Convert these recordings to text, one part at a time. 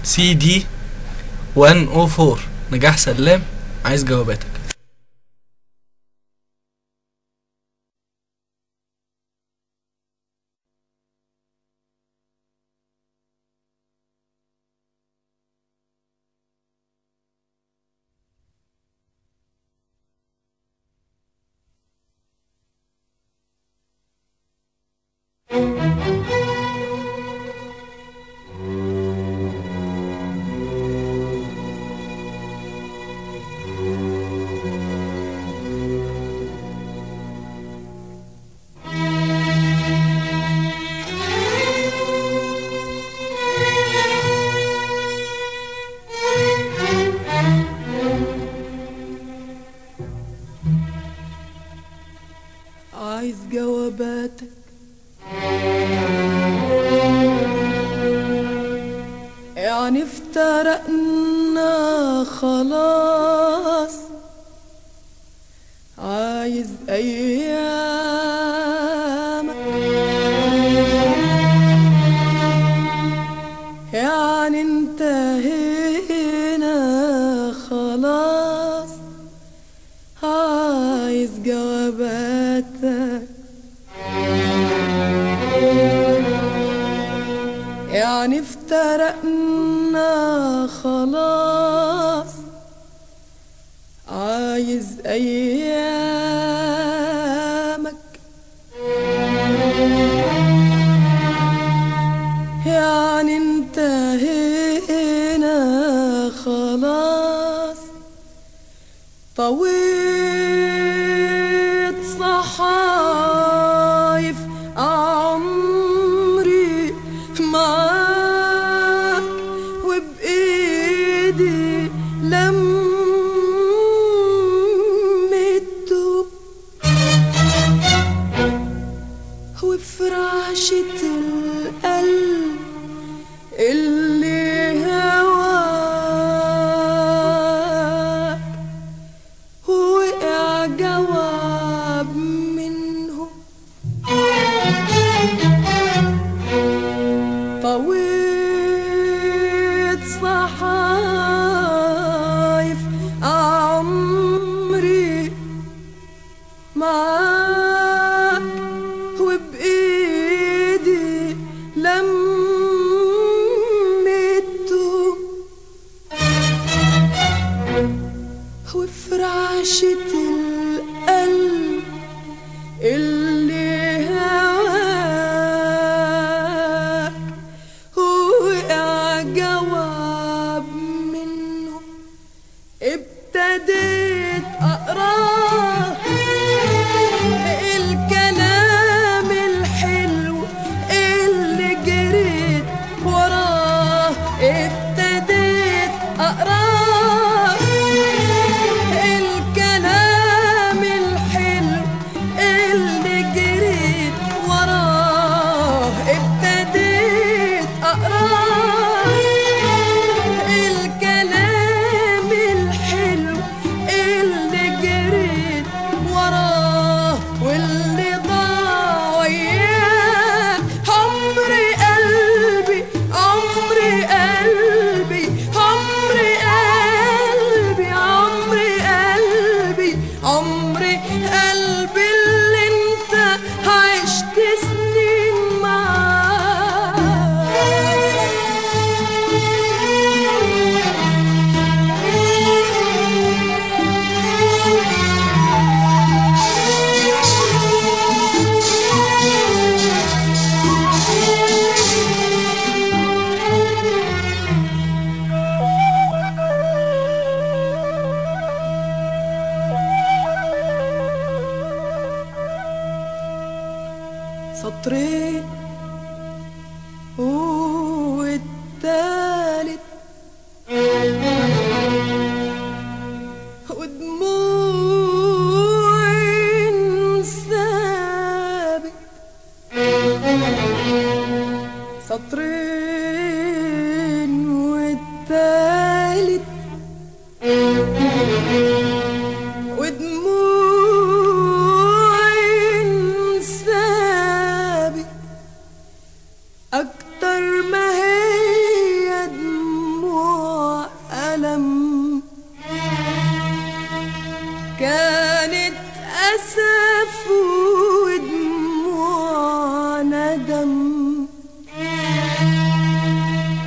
سي دي 104 نجاح سلام عايز جواباتك عايز جواباتك يعني افترقنا خلاص عايز ايامك يعني انتهينا خلاص عايز جواباتك يعني افترقنا خلاص عايز ايامك يعني انتهينا خلاص طويت صحايف عمري معاك وبإيدي لميته وفراشة القلب اللي هواك وقع جواب منه طويت صحايف عمري معاك وبإيدي لميته وفراشة القلب اللي هواك وقع جواب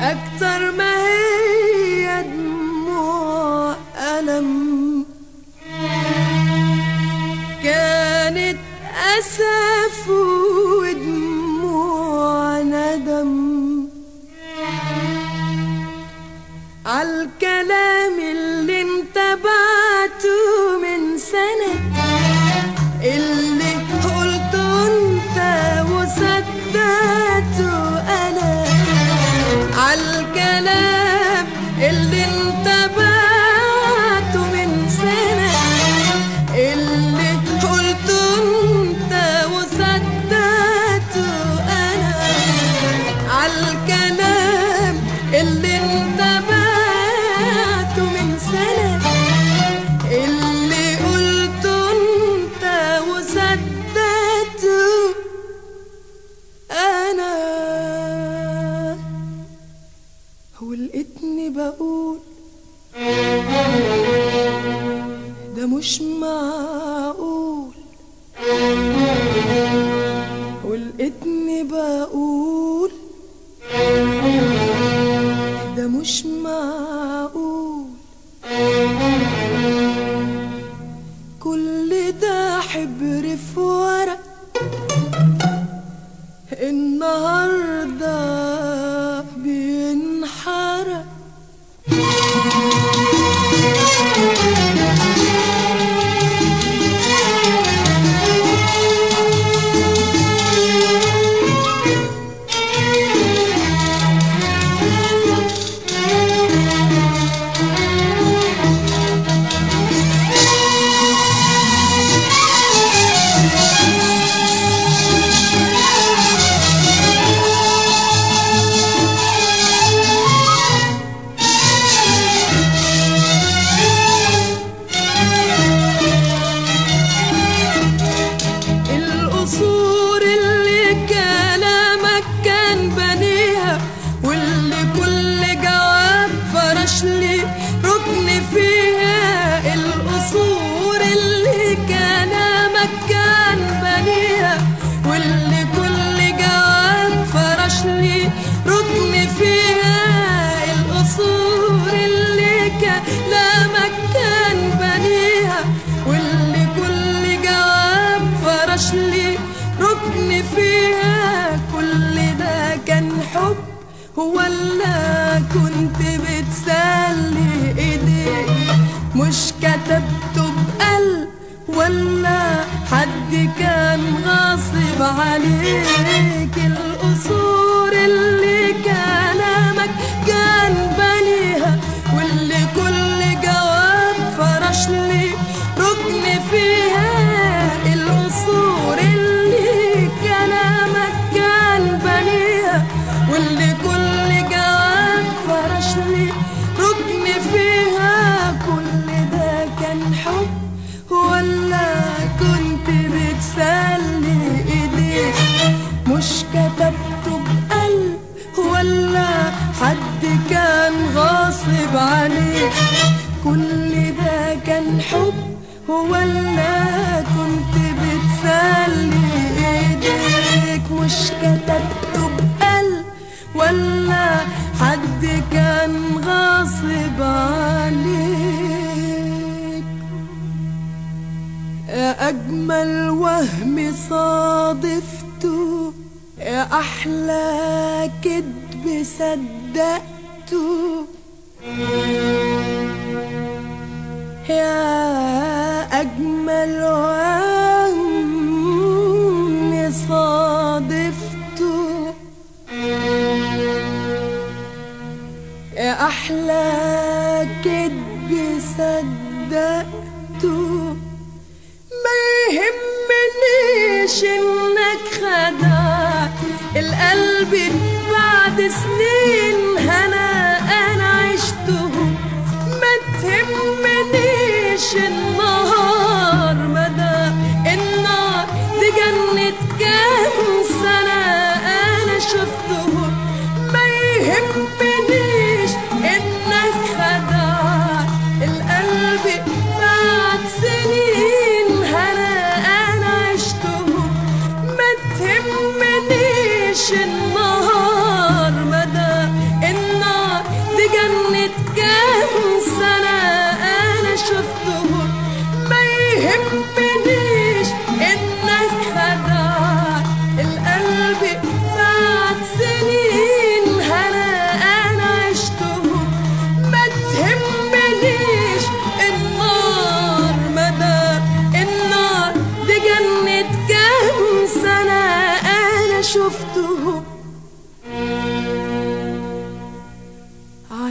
أكتر ما هي دموع ألم كانت أسف ودموع ندم عالكلام اللي انت بعته من سنة اللي قلته انت وصدقته انا عالكلام اللي انت بعته من سنة اللي قلته انت وصدقته انا عالكلام اللي انت بعته من سنة اللي قلته انت وصدقته انا ولقيتني بقول ده مش معقول ولقيتني بقول ده مش معقول كل ده حبر في ورق النهارده بينحرق القصور اللي كلامك كان بنيها واللي كل جواب فرش لي ركن فيها القصور اللي كلامك كان بنيها واللي كل جواب فرش لي ركن فيها القصور اللي كلامك كان بنيها واللي كل جواب فرش لي ركن فيها كل ده كان حب ولا كنت بتسلي ايديك مش كتبته بقلب ولا حد كان غاصب عليك القصور اللي كلامك كان بنيها واللي كل جواب فرش لي ركن فيها القصور اللي كلامك كان بنيها واللي كل جواب فرش لي ركن فيها كل ده كان حب ولا كنت بتسلي ايديك مش كتبته بقلب ولا حد كان غاصب عليك كل ده كان حب ولا كنت بتسلي ايديك مش كتبته بقلب ولا حد كان غاصب عليك يا أجمل وهم صادفته يا أحلى كدب صدقته يا أجمل وهم صادفته يا أحلى كدب صدقته ما يهمنيش إنك خدعت القلب بعد سنين هنا أنا عشته ما تهمنيش النهار مدى النار دي جنة كام سنة أنا شفته ما يهمنيش إنك خدعت القلب بعد سنين هنا أنا عشته ما تهمنيش النهار مدى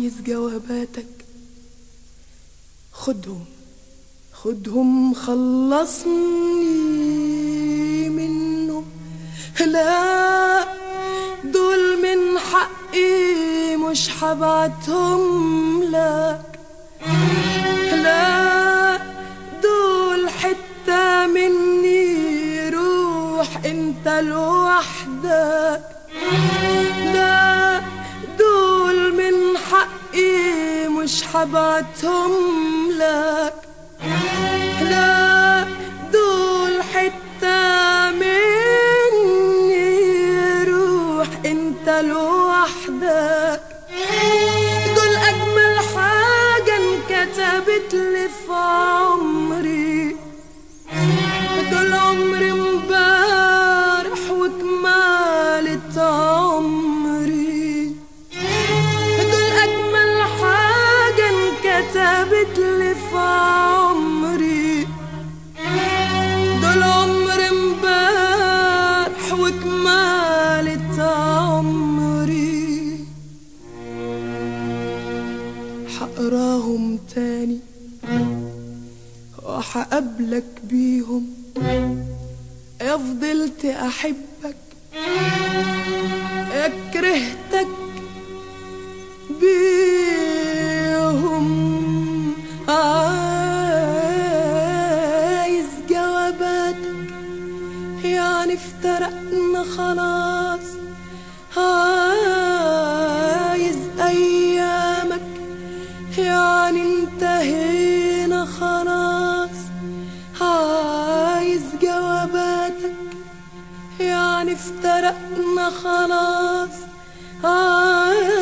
عايز جواباتك خدهم خدهم خلصني منهم لا دول من حقي مش حبعتهم لك لا دول حتة مني روح انت لوحدك لا دول من حقي مش حبعتهم لك لا دول حتة مني روح انت لوحدك دول أجمل حاجة انكتبت لي في عمري دول عمري امبارح وكمالة عمري دول أجمل حاجة انكتبت لي في عمري دول عمري امبارح وكمالة عمري حقراهم تاني وحقابلك بيهم يا فضلت احبك يا كرهتك بيهم عايز جواباتك يعني افترقنا خلاص عايز ايامك يعني انتهينا خلاص عايز جواباتك يعني افترقنا خلاص عايز